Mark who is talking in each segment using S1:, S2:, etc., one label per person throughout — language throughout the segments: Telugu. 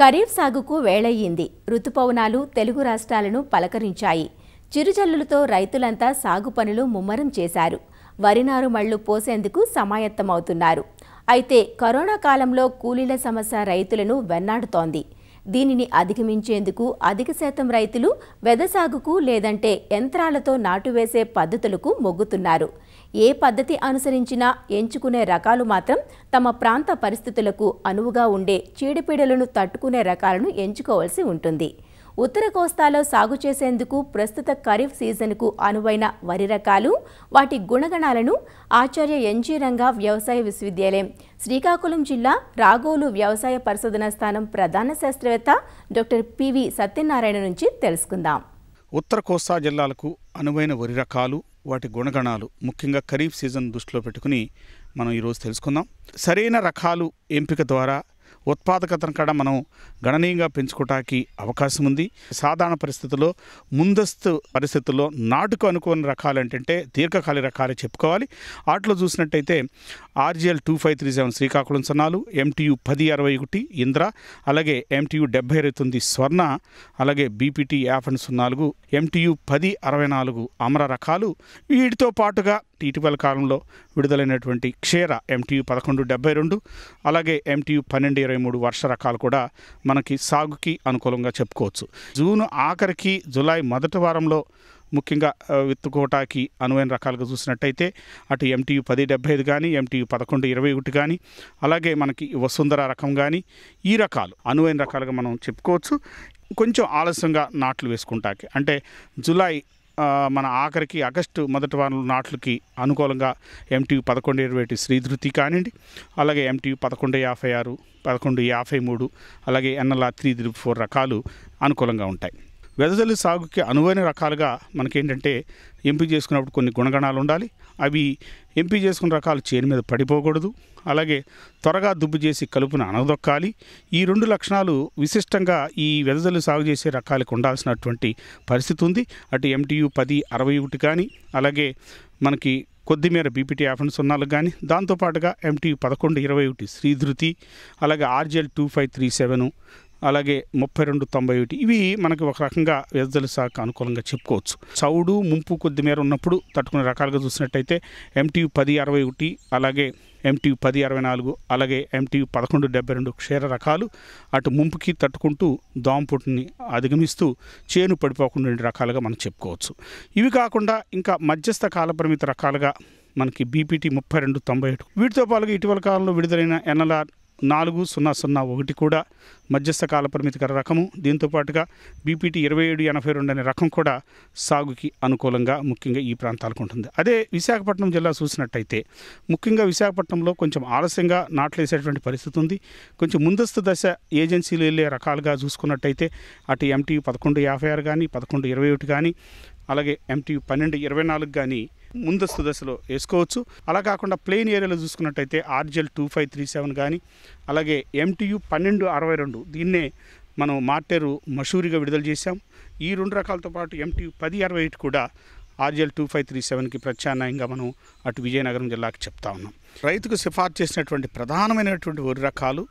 S1: ఖరీఫ్ సాగుకు వేళయ్యింది రుతుపవనాలు తెలుగు రాష్ట్రాలను పలకరించాయి చిరుజల్లులతో రైతులంతా సాగు పనులు ముమ్మరం చేశారు వరి నారు మళ్లు పోసేందుకు సమాయత్తమవుతున్నారు అయితే కరోనా కాలంలో కూలీల సమస్య రైతులను వెన్నాడుతోంది దీనిని అధిగమించేందుకు అధిక శాతం రైతులు వెదసాగుకు లేదంటే యంత్రాలతో నాటు వేసే పద్ధతులకు మొగ్గుతున్నారు ఏ పద్ధతి అనుసరించినా ఎంచుకునే రకాలు మాత్రం తమ ప్రాంత పరిస్థితులకు అనువుగా ఉండే చీడపీడలను తట్టుకునే రకాలను ఎంచుకోవాల్సి ఉంటుంది ఉత్తర కోస్తాలో సాగు చేసేందుకు ప్రస్తుత ఖరీఫ్ సీజన్కు అనువైన వరి రకాలు వాటి గుణగణాలను ఆచార్య ఎన్జీ రంగా వ్యవసాయ విశ్వవిద్యాలయం శ్రీకాకుళం జిల్లా రాగోలు వ్యవసాయ పరిశోధనా స్థానం ప్రధాన శాస్త్రవేత్త డాక్టర్ పివి సత్యనారాయణ నుంచి తెలుసుకుందాం
S2: ఉత్తర కోస్తా జిల్లాలకు అనువైన వరి రకాలు వాటి గుణగణాలు ముఖ్యంగా ఖరీఫ్ సీజన్ దృష్టిలో పెట్టుకుని మనం ఈరోజు తెలుసుకుందాం సరైన రకాలు ఎంపిక ద్వారా ఉత్పాదకతను కూడా మనం గణనీయంగా పెంచుకోవటానికి అవకాశం ఉంది సాధారణ పరిస్థితుల్లో ముందస్తు పరిస్థితుల్లో నాటుకు అనుకున్న రకాలు ఏంటంటే దీర్ఘకాలిక రకాలు చెప్పుకోవాలి వాటిలో చూసినట్టయితే RGL two five three seven Srikakulam సన్నాలు ఎంటీయు పది అరవై ఒకటి ఇంద్ర అలాగే ఎంటీయు డెబ్బై ఇరవై తొమ్మిది స్వర్ణ అలాగే బీపీటీ యాభై నాలుగు ఎంటీయు పది అరవై నాలుగు అమర రకాలు వీటితో పాటుగా ఇటీవల కాలంలో విడుదలైనటువంటి క్షీర ఎంటీయు పదకొండు డెబ్బై రెండు అలాగే ఎంటీయు పన్నెండు ఇరవై మూడు వర్ష రకాలు కూడా మనకి సాగుకి అనుకూలంగా చెప్పుకోవచ్చు జూన్ ఆఖరికి జూలై మొదటి వారంలో ముఖ్యంగా ఆ, విత్తుకోవటానికి అనువైన రకాలుగా చూసినట్టయితే అటు ఎంటీయు పది డెబ్బై ఐదు కానీ ఎంటీయు పదకొండు ఇరవై ఒకటి కానీ అలాగే మనకి వసుంధర రకం కానీ ఈ రకాలు అనువైన రకాలుగా మనం చెప్పుకోవచ్చు కొంచెం ఆలస్యంగా నాట్లు వేసుకుంటాకి అంటే జూలై ఆ, మన ఆఖరికి ఆగస్టు మొదటి వారంలో నాట్లకి అనుకూలంగా ఎంటీయూ పదకొండు ఇరవై ఒకటి శ్రీధృతి కానివ్వండి అలాగే ఎంటీయూ పదకొండు యాభై ఆరు పదకొండు యాభై మూడు అలాగే ఎన్ఎల్ఆర్ త్రీ త్రీ ఫోర్ రకాలు అనుకూలంగా ఉంటాయి వెదజల్లి సాగుకి అనువైన రకాలుగా మనకేంటంటే ఎంపిక చేసుకున్నప్పుడు కొన్ని గుణగణాలు ఉండాలి అవి ఎంపిక చేసుకున్న రకాలు చేను మీద పడిపోకూడదు అలాగే త్వరగా దుబ్బు చేసి కలుపును అనదొక్కాలి ఈ రెండు లక్షణాలు విశిష్టంగా ఈ వెదజల్లి సాగు చేసే రకాలకు ఉండాల్సినటువంటి పరిస్థితి ఉంది అటు ఎంటీయు పది అరవై ఒకటి కానీ అలాగే మనకి కొద్దిమేర బీపీటీ యాభై సున్నాలకు కానీ దాంతోపాటుగా ఎంటీయు పదకొండు ఇరవై ఒకటి శ్రీధృతి అలాగే RGL two five three seven అలాగే ముప్పై రెండు తొంభై ఒకటి ఇవి మనకి ఒక రకంగా వ్యర్థాల శాఖ అనుకూలంగా చెప్పుకోవచ్చు చౌడు ముంపు కొద్ది మేర ఉన్నప్పుడు తట్టుకునే రకాలుగా చూసినట్టయితే ఎంటీయు పది అరవై ఒకటి అలాగే ఎంటీయు పది అరవై నాలుగు అలాగే ఎంటీయు పదకొండు డెబ్బై రెండు క్షీర రకాలు అటు ముంపుకి తట్టుకుంటూ దోమపుట్టుని అధిగమిస్తూ చేను పడిపోకుండా ఉండే రకాలుగా మనం చెప్పుకోవచ్చు ఇవి కాకుండా ఇంకా మధ్యస్థ కాలపరిమిత రకాలుగా మనకి బీపీటీ ముప్పై రెండు తొంభై ఒకటి వీటితో పాటుగా ఇటీవల కాలంలో విడుదలైన ఎన్ఎల్ఆర్ నాలుగు సున్నా సున్నా ఒకటి కూడా మధ్యస్థ కాల పరిమితి గల రకము దీంతో పాటుగా బీపీటీ ఇరవై ఏడు ఎనభై రెండు అనే రకం కూడా సాగుకి అనుకూలంగా ముఖ్యంగా ఈ ప్రాంతాలకు ఉంటుంది అదే విశాఖపట్నం జిల్లా చూసినట్టయితే ముఖ్యంగా విశాఖపట్నంలో కొంచెం ఆలస్యంగా నాట్లేసేటువంటి పరిస్థితి ఉంది కొంచెం ముందస్తు దశ ఏజెన్సీలు వెళ్ళే రకాలుగా చూసుకున్నట్టయితే అటు ఎంటీ పదకొండు యాభై ఆరు కానీ పదకొండు ఇరవై ఒకటి కానీ అలాగే ఎంటీ పన్నెండు ఇరవై నాలుగు కానీ ముందస్తు దశలో వేసుకోవచ్చు అలా కాకుండా ప్లెయిన్ ఏరియాలో చూసుకున్నట్టయితే RGL two five three seven కానీ అలాగే ఎంటీయు పన్నెండు అరవై రెండు దీన్నే మనం మార్టేరు మషూరిగా విడుదల చేశాం ఈ రెండు రకాలతో పాటు ఎంటీయు పది అరవై ఎయిట్ కూడా ఆర్జిఎల్ టూ ఫైవ్ త్రీ సెవెన్కి ప్రత్యామ్నాయంగా మనం అటు విజయనగరం జిల్లాకి చెప్తా ఉన్నాం రైతుకు సిఫార్సు చేసినటువంటి ప్రధానమైనటువంటి వరి రకాలు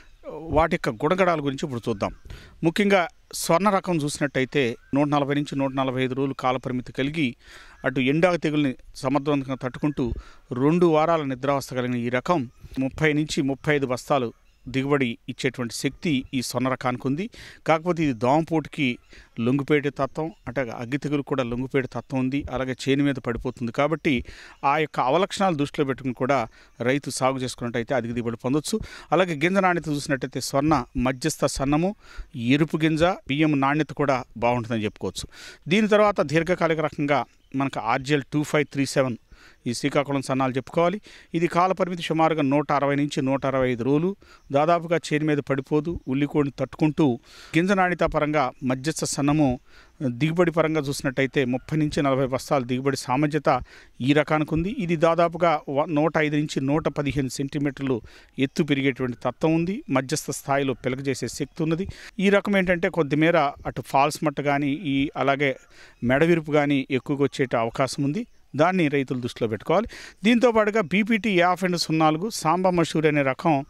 S2: వాటి యొక్క గుణగణాల గురించి ఇప్పుడు చూద్దాం ముఖ్యంగా స్వర్ణ రకం చూసినట్టయితే నూట నలభై నుంచి నూట నలభై ఐదు రోజులు కాలపరిమితి కలిగి అటు ఎండాక తెగుల్ని సమర్థవంతంగా తట్టుకుంటూ రెండు వారాల నిద్రావస్థ కలిగిన ఈ రకం ముప్పై నుంచి ముప్పై ఐదు బస్తాలు దిగుబడి ఇచ్చేటువంటి శక్తి ఈ సొన్న రకానికి ఉంది కాకపోతే ఇది దోమపోటుకి లొంగిపోయే తత్వం అంటే అగ్గి తెగులు కూడా లొంగిపోయే తత్వం ఉంది అలాగే చేను మీద పడిపోతుంది కాబట్టి ఆ యొక్క అవలక్షణాలు దృష్టిలో పెట్టుకుని కూడా రైతు సాగు చేసుకున్నట్టయితే అధిక దిగుబడి పొందొచ్చు అలాగే గింజ నాణ్యత చూసినట్టయితే స్వర్ణ మధ్యస్థ సన్నము ఎరుపు గింజ బియ్యం నాణ్యత కూడా బాగుంటుందని చెప్పుకోవచ్చు దీని తర్వాత దీర్ఘకాలిక రకంగా మనకు RGL two five three seven ఈ శ్రీకాకుళం సన్నాలు చెప్పుకోవాలి ఇది కాల పరిమితి సుమారుగా నూట అరవై నుంచి నూట అరవై ఐదు రోజులు దాదాపుగా చేరి మీద పడిపోదు ఉల్లికోడిని తట్టుకుంటూ గింజ నాణ్యత పరంగా మధ్యస్థ సన్నము దిగుబడి పరంగా చూసినట్టయితే ముప్పై నుంచి నలభై బస్తాలు దిగుబడి సామర్థ్యత ఈ రకానికి ఉంది ఇది దాదాపుగా వ- నూట ఐదు నుంచి నూట పదిహేను సెంటీమీటర్లు ఎత్తు పెరిగేటువంటి తత్వం ఉంది మధ్యస్థ స్థాయిలో పెలగజేసే శక్తి ఉన్నది ఈ రకం ఏంటంటే కొద్దిమేర అటు ఫాల్స్ మట్ట కానీ ఈ అలాగే మెడవిరుపు కానీ ఎక్కువగా వచ్చే అవకాశం ఉంది దాన్ని రైతులు దృష్టిలో పెట్టుకోవాలి దీంతో పాటుగా బీపీటీ యాభై రెండు సున్నాలుగు సాంబా మషూర్ అనే రకం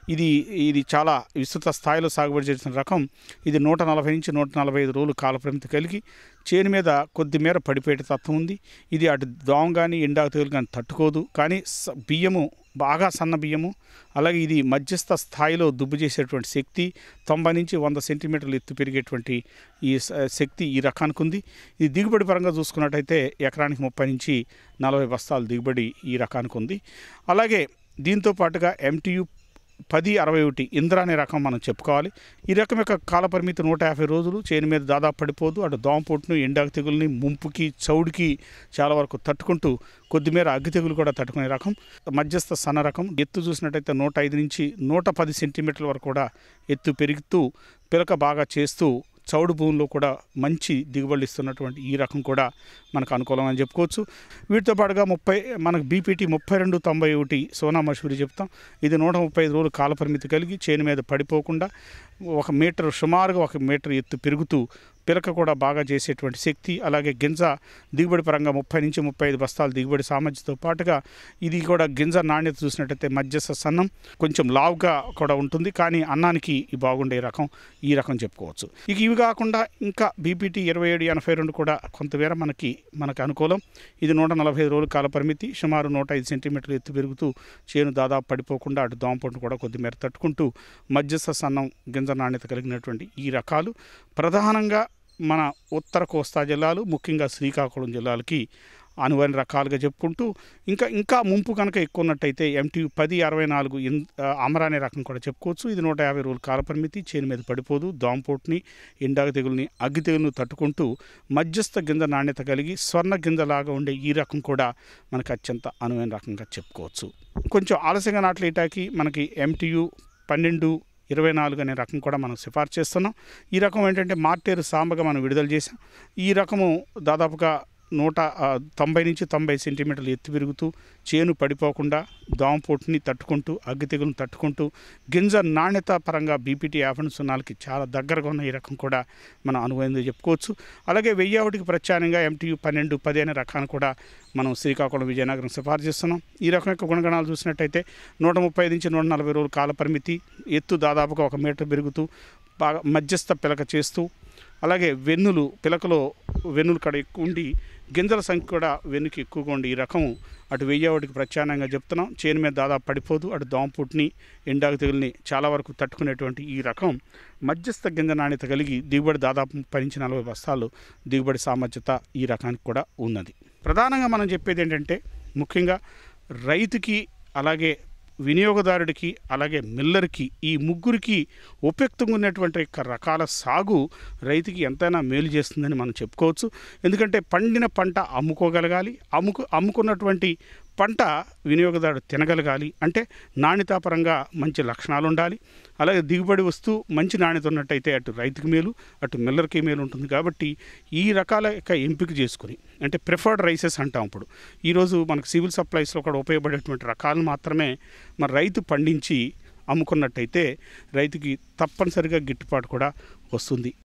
S2: ఇది ఇది చాలా విస్తృత స్థాయిలో సాగుబడి చేసిన రకం ఇది నూట నలభై నుంచి నూట నలభై ఐదు రోజులు కాలపరిమితి కలిగి చేను మీద కొద్ది మేర పడిపోయే తత్వం ఉంది ఇది అటు దోమ కానీ ఎండాకు తెగులు కానీ తట్టుకోదు కానీ స- బియ్యము బాగా సన్న బియ్యము అలాగే ఇది మధ్యస్థ స్థాయిలో దుబ్బు చేసేటువంటి శక్తి తొంభై నుంచి వంద సెంటీమీటర్లు ఎత్తు పెరిగేటువంటి ఈ స- శక్తి ఈ రకానికి ఉంది ఇది దిగుబడి పరంగా చూసుకున్నట్టయితే ఎకరానికి ముప్పై నుంచి నలభై బస్తాలు దిగుబడి ఈ రకానికి ఉంది అలాగే దీంతో పాటుగా ఎంటీయు పది అరవై ఒకటి ఇంద్ర అనే రకం మనం చెప్పుకోవాలి ఈ రకం యొక్క కాలపరిమితి నూట యాభై రోజులు చేను మీద దాదాపు పడిపోదు అటు దోమపోటును ఎండాకు తెగుల్ని ముంపుకి చౌడికి చాలా వరకు తట్టుకుంటూ కొద్దిమేర అగ్గి తెగులు కూడా తట్టుకునే రకం మధ్యస్థ సన్న రకం ఎత్తు చూసినట్టయితే నూట ఐదు నుంచి నూట పది సెంటీమీటర్ల వరకు కూడా ఎత్తు పెరుగుతూ పిలక బాగా చేస్తూ చౌడు భూమిలో కూడా మంచి దిగుబడులు ఇస్తున్నటువంటి ఈ రకం కూడా మనకు అనుకూలమని చెప్పుకోవచ్చు వీటితో పాటుగా ముప్పై మనకు బీపీటీ ముప్పై రెండు తొంభై ఒకటి సోనా మసూరి చెప్తాం ఇది నూట ముప్పై ఐదు రోజులు కాలపరిమితి కలిగి చేను మీద పడిపోకుండా ఒక మీటర్ సుమారుగా ఒక మీటర్ ఎత్తు పెరుగుతూ పిలక కూడా బాగా చేసేటువంటి శక్తి అలాగే గింజ దిగుబడి పరంగా ముప్పై నుంచి ముప్పై ఐదు బస్తాలు దిగుబడి సామర్థ్యంతో పాటుగా ఇది కూడా గింజ నాణ్యత చూసినట్టయితే మధ్యస్థ సన్నం కొంచెం లావుగా కూడా ఉంటుంది కానీ అన్నానికి ఈ బాగుండే రకం ఈ రకం చెప్పుకోవచ్చు ఇక ఇవి కాకుండా ఇంకా బీపీటీ ఇరవై ఏడు ఎనభై రెండు కూడా కొంతమేర మనకి మనకు అనుకూలం ఇది నూట నలభై ఐదు రోజుల కాల పరిమితి సుమారు నూట ఐదు సెంటీమీటర్లు ఎత్తు పెరుగుతూ చేను దాదాపు పడిపోకుండా అటు దోమపొట్టు కూడా కొద్దిమేర తట్టుకుంటూ మధ్యస్థ సన్నం గింజ నాణ్యత కలిగినటువంటి ఈ రకాలు ప్రధానంగా మన ఉత్తర కోస్తా జిల్లాలు ముఖ్యంగా శ్రీకాకుళం జిల్లాలకి అనువైన రకాలుగా చెప్పుకుంటూ ఇంకా ఇంకా ముంపు కనుక ఎక్కువ ఉన్నట్టయితే ఎంటీ పది అరవై నాలుగు ఇన్ అమర అనే రకం కూడా చెప్పుకోవచ్చు ఇది నూట యాభై రోజుల కాలపరిమితి చేను మీద పడిపోదు దోమపోటుని ఎండాక తెగుల్ని అగ్గి తెగులను తట్టుకుంటూ మధ్యస్థ గింజ నాణ్యత కలిగి స్వర్ణ గింజలాగా ఉండే ఈ రకం కూడా మనకు అత్యంత అనువైన రకంగా చెప్పుకోవచ్చు కొంచెం ఆలస్యంగా నాట్లేటాకి మనకి ఎంటీయు పన్నెండు ఇరవై నాలుగు అనే రకం కూడా మనం సిఫార్సు చేస్తున్నాం ఈ రకం ఏంటంటే మార్టేరు సాంబగా మనం విడుదల చేసాం ఈ రకము దాదాపుగా నూట ఆ, తొంభై నుంచి తొంభై సెంటీమీటర్లు ఎత్తు పెరుగుతూ చేను పడిపోకుండా దోమపోటుని తట్టుకుంటూ అగ్గి తెగులను తట్టుకుంటూ గింజ నాణ్యత పరంగా బీపీటీ యాభై సున్నాలకి చాలా దగ్గరగా ఉన్న ఈ రకం కూడా మనం అనువైంది చెప్పుకోవచ్చు అలాగే వెయ్యి ఒకటికి ప్రత్యామ్నాయంగా ఎంటీయు పన్నెండు పది అనే రకాన్ని కూడా మనం శ్రీకాకుళం విజయనగరం సిఫార్సు చేస్తున్నాం ఈ రకం యొక్క గుణగణాలు చూసినట్టయితే నూట ముప్పై ఐదు నుంచి నూట నలభై రోజుల కాల పరిమితి ఎత్తు దాదాపుగా ఒక మీటర్ పెరుగుతూ బాగా మధ్యస్థ పిలక చేస్తూ అలాగే వెన్నులు పిలకలో వెన్నులు కడ ఎక్కువ ఉండి గింజల సంఖ్య కూడా వెన్నుకి ఎక్కువగా ఉండి ఈ రకం అటు వెయ్యేవాడికి ప్రత్యామ్నాయంగా చెప్తున్నాం చేను మీద దాదాపు పడిపోదు అటు దోమపుట్ని ఎండాకు తెగుల్ని చాలా వరకు తట్టుకునేటువంటి ఈ రకం మధ్యస్థ గింజ నాణ్యత కలిగి దిగుబడి దాదాపు ముప్పై నుంచి నలభై బస్తాలు దిగుబడి సామర్థ్యత ఈ రకానికి కూడా ఉన్నది ప్రధానంగా మనం చెప్పేది ఏంటంటే ముఖ్యంగా రైతుకి అలాగే వినియోగదారుడికి అలాగే మిల్లర్కి ఈ ముగ్గురికి ఉపయుక్తంగా ఉన్నటువంటి యొక్క రకాల సాగు రైతుకి ఎంతైనా మేలు చేస్తుందని మనం చెప్పుకోవచ్చు ఎందుకంటే పండిన పంట అమ్ముకోగలగాలి అమ్ముకు అమ్ముకున్నటువంటి పంట వినియోగదారుడు తినగలగాలి అంటే నాణ్యతాపరంగా మంచి లక్షణాలు ఉండాలి అలాగే దిగుబడి వస్తూ మంచి నాణ్యత ఉన్నట్టయితే అటు రైతుకి మేలు అటు మిల్లర్కి మేలు ఉంటుంది కాబట్టి ఈ రకాల యొక్క ఎంపిక చేసుకుని అంటే ప్రిఫర్డ్ రైసెస్ అంటాం ఇప్పుడు ఈరోజు మనకు సివిల్ సప్లైస్లో కూడా ఉపయోగపడేటువంటి రకాలు మాత్రమే మరి రైతు పండించి అమ్ముకున్నట్టయితే రైతుకి తప్పనిసరిగా గిట్టుబాటు కూడా వస్తుంది